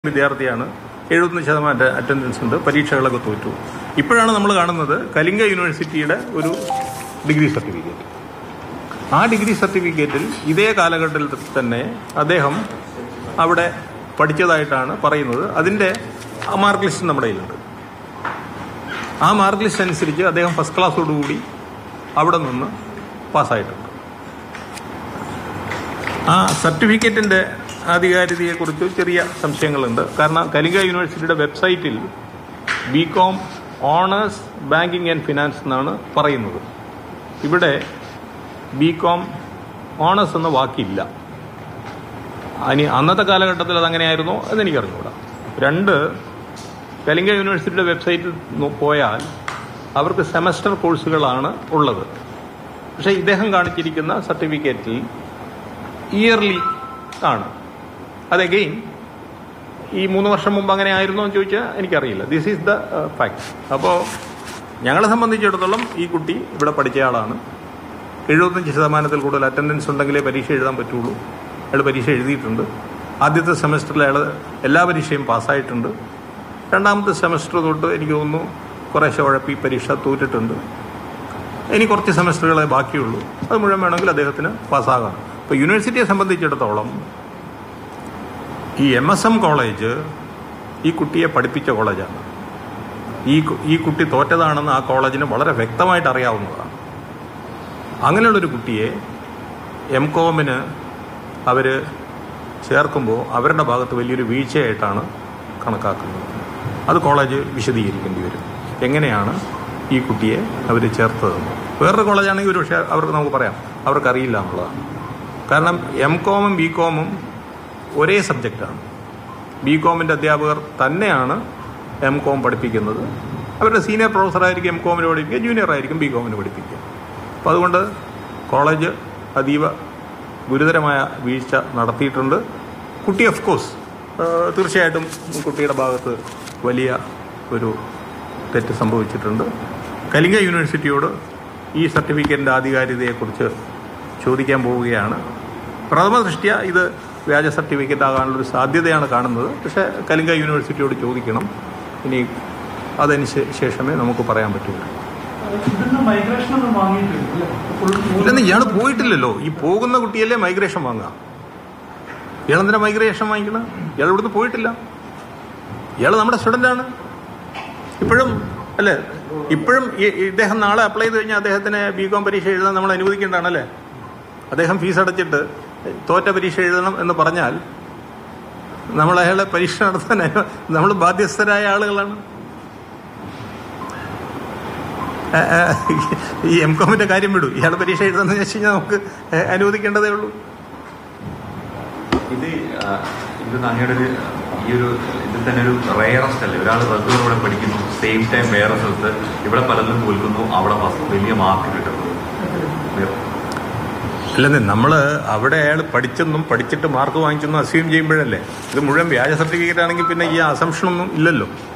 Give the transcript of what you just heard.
വിദ്യാർത്ഥിയാണ് എഴുപത്തൊന്ന് ശതമാനം അറ്റൻഡൻസ് ഉണ്ട് പരീക്ഷകളൊക്കെ തോറ്റു ഇപ്പോഴാണ് നമ്മൾ കാണുന്നത് കലിംഗ യൂണിവേഴ്സിറ്റിയുടെ ഒരു ഡിഗ്രി സർട്ടിഫിക്കറ്റ് ആ ഡിഗ്രി സർട്ടിഫിക്കറ്റിൽ ഇതേ കാലഘട്ടത്തിൽ തന്നെ അദ്ദേഹം അവിടെ പഠിച്ചതായിട്ടാണ് പറയുന്നത് അതിൻ്റെ ആ മാർക്ക് ലിസ്റ്റ് നമ്മുടെ കയ്യിലുണ്ട് ആ മാർക്ക് ലിസ്റ്റ് അനുസരിച്ച് അദ്ദേഹം ഫസ്റ്റ് ക്ലാസ്സോടുകൂടി അവിടെ നിന്ന് പാസ്സായിട്ടുണ്ട് ആ സർട്ടിഫിക്കറ്റിന്റെ ആധികാരികതയെക്കുറിച്ച് ചെറിയ സംശയങ്ങളുണ്ട് കാരണം കലിംഗ യൂണിവേഴ്സിറ്റിയുടെ വെബ്സൈറ്റിൽ B com honours banking and finance എന്നാണ് പറയുന്നത് ഇവിടെ ബി കോം ഓണേഴ്സ് എന്ന വാക്കില്ല ഇനി അന്നത്തെ കാലഘട്ടത്തിൽ അതങ്ങനെയായിരുന്നോ എന്ന് എനിക്കറിഞ്ഞൂടാ രണ്ട് കലിംഗ യൂണിവേഴ്സിറ്റിയുടെ വെബ്സൈറ്റിൽ നോ- പോയാൽ അവർക്ക് സെമസ്റ്റർ കോഴ്സുകളാണ് ഉള്ളത് പക്ഷേ ഇദ്ദേഹം കാണിച്ചിരിക്കുന്ന സർട്ടിഫിക്കറ്റിൽ ഇയർലി ആണ് അത് അഗെയിൻ ഈ മൂന്ന് വർഷം മുമ്പ് അങ്ങനെ ആയിരുന്നോ എന്ന് ചോദിച്ചാൽ എനിക്കറിയില്ല ദിസ് ഈസ് ദ ഫാക്ട് അപ്പോൾ ഞങ്ങളെ സംബന്ധിച്ചിടത്തോളം ഈ കുട്ടി ഇവിടെ പഠിച്ച ആളാണ് എഴുപത്തഞ്ച് ശതമാനത്തിൽ കൂടുതൽ അറ്റൻഡൻസ് ഉണ്ടെങ്കിലേ പരീക്ഷ എഴുതാൻ പറ്റുള്ളൂ അയാൾ പരീക്ഷ എഴുതിയിട്ടുണ്ട് ആദ്യത്തെ സെമസ്റ്ററിൽ അയാൾ എല്ലാ പരീക്ഷയും പാസ്സായിട്ടുണ്ട് രണ്ടാമത്തെ സെമസ്റ്റർ തൊട്ട് എനിക്ക് തോന്നുന്നു കുറേശ്ശെ ഉഴപ്പി പരീക്ഷ തോറ്റിട്ടുണ്ട് ഇനി കുറച്ച് സെമസ്റ്ററുകളെ ബാക്കിയുള്ളൂ അത് മുഴുവൻ വേണമെങ്കിൽ അദ്ദേഹത്തിന് പാസ്സാകാം ഇപ്പോൾ യൂണിവേഴ്സിറ്റിയെ സംബന്ധിച്ചിടത്തോളം ഈ എം എസ് എം കോളേജ് ഈ കുട്ടിയെ പഠിപ്പിച്ച കോളേജാണ് ഈ കു- ഈ കുട്ടി തോറ്റതാണെന്ന് ആ കോളേജിന് വളരെ വ്യക്തമായിട്ട് അറിയാവുന്നതാണ് അങ്ങനെയുള്ളൊരു കുട്ടിയെ എം കോമിന് അവർ ചേർക്കുമ്പോൾ അവരുടെ ഭാഗത്ത് വലിയൊരു വീഴ്ചയായിട്ടാണ് കണക്കാക്കുന്നത് അത് കോളേജ് വിശദീകരിക്കേണ്ടി വരും എങ്ങനെയാണ് ഈ കുട്ടിയെ അവർ ചേർത്തതെന്ന് വേറൊരു കോളേജാണെങ്കിൽ ഒരു പക്ഷേ അവർക്ക് നമുക്ക് പറയാം അവർക്കറിയില്ല എന്നുള്ളതാണ് കാരണം എം കോമും ബി കോമും ഒരേ സബ്ജക്റ്റാണ് ബി കോമിൻ്റെ അധ്യാപകർ തന്നെയാണ് എം കോം പഠിപ്പിക്കുന്നത് അവരുടെ സീനിയർ പ്രൊഫസറായിരിക്കും എം കോമിന് പഠിപ്പിക്കുക ജൂനിയർ ആയിരിക്കും ബി കോമിന് പഠിപ്പിക്കുക അപ്പോൾ അതുകൊണ്ട് കോളേജ് അതീവ ഗുരുതരമായ വീഴ്ച നടത്തിയിട്ടുണ്ട് കുട്ടി ഓഫ് കോഴ്സ് തീർച്ചയായിട്ടും കുട്ടിയുടെ ഭാഗത്ത് വലിയ ഒരു തെറ്റ് സംഭവിച്ചിട്ടുണ്ട് കലിംഗ യൂണിവേഴ്സിറ്റിയോട് ഈ സർട്ടിഫിക്കറ്റിൻ്റെ ആധികാരികതയെക്കുറിച്ച് ചോദിക്കാൻ പോവുകയാണ് പ്രഥമ ദൃഷ്ട്യ ഇത് വ്യാജ സർട്ടിഫിക്കറ്റ് ആകാനുള്ളൊരു സാധ്യതയാണ് കാണുന്നത് പക്ഷേ കലിംഗ യൂണിവേഴ്സിറ്റിയോട് ചോദിക്കണം ഇനി അതിന് ശേ- ശേഷമേ നമുക്ക് പറയാൻ പറ്റുള്ളൂ ഇതിന്ന് മൈഗ്രേഷൻ ഒന്നും വാങ്ങിയിട്ടില്ല അല്ലേ? ഫുൾ മൂന്ന് ഇല്ലെന്ന് ഇയാൾ പോയിട്ടില്ലല്ലോ ഈ പോകുന്ന കുട്ടിയല്ലേ മൈഗ്രേഷൻ വാങ്ങാം ഇയാളെന്തിനാ മൈഗ്രേഷൻ വാങ്ങിക്കണം ഇയാൾ ഇവിടുന്ന് പോയിട്ടില്ല ഇയാൾ നമ്മുടെ സ്റ്റുഡൻ്റ് ആണ് ഇപ്പോഴും അല്ലേ ഇപ്പോഴും ഈ- ഇദ്ദേഹം നാളെ അപ്ലൈ ചെയ്ത് കഴിഞ്ഞാൽ അദ്ദേഹത്തിന് ബി കോം പരീക്ഷ എഴുതാൻ നമ്മൾ അനുവദിക്കേണ്ടതാണല്ലേ അദ്ദേഹം ഫീസ് അടച്ചിട്ട് തോറ്റ പരീക്ഷ എഴുതണം എന്ന് പറഞ്ഞാൽ നമ്മൾ അയാളെ പരീക്ഷ നടത്താൻ അനു- നമ്മൾ ബാധ്യസ്ഥരായ ആളുകളാണ് ആ, ആ, ഈ എം കോമിന്റെ കാര്യം വിടൂ ഇയാൾ പരീക്ഷ എഴുതാന്ന് വെച്ച് കഴിഞ്ഞാൽ നമുക്ക് അനുവദിക്കേണ്ടതേ ഉള്ളൂ ഇത് ആ, ഇത് അങ്ങയുടെ ഒരു ഈ ഒരു ഇതിൽ തന്നെ ഒരു റയറസ്റ്റ് അല്ലേ ഒരാൾ റെഗുലർ ഇവിടെ പഠിക്കുന്നു സെയിം ടൈം വേറെ സ്ഥലത്ത് ഇവിടെ പലതിലും തോൽക്കുന്നു അവിടെ ഫസ്റ്റ് വലിയ മാർക്ക് കിട്ടുന്നു വേ- അല്ലെന്നേ നമ്മൾ അവിടെ അയാൾ പഠിച്ചെന്നും പഠിച്ചിട്ട് മാർക്ക് വാങ്ങിച്ചെന്നും അസ്യൂം ചെയ്യുമ്പോഴല്ലേ ഇത് മുഴുവൻ വ്യാജ സർട്ടിഫിക്കറ്റ് ആണെങ്കിൽ പിന്നെ ഈ അസംഷനൊന്നും ഇല്ലല്ലോ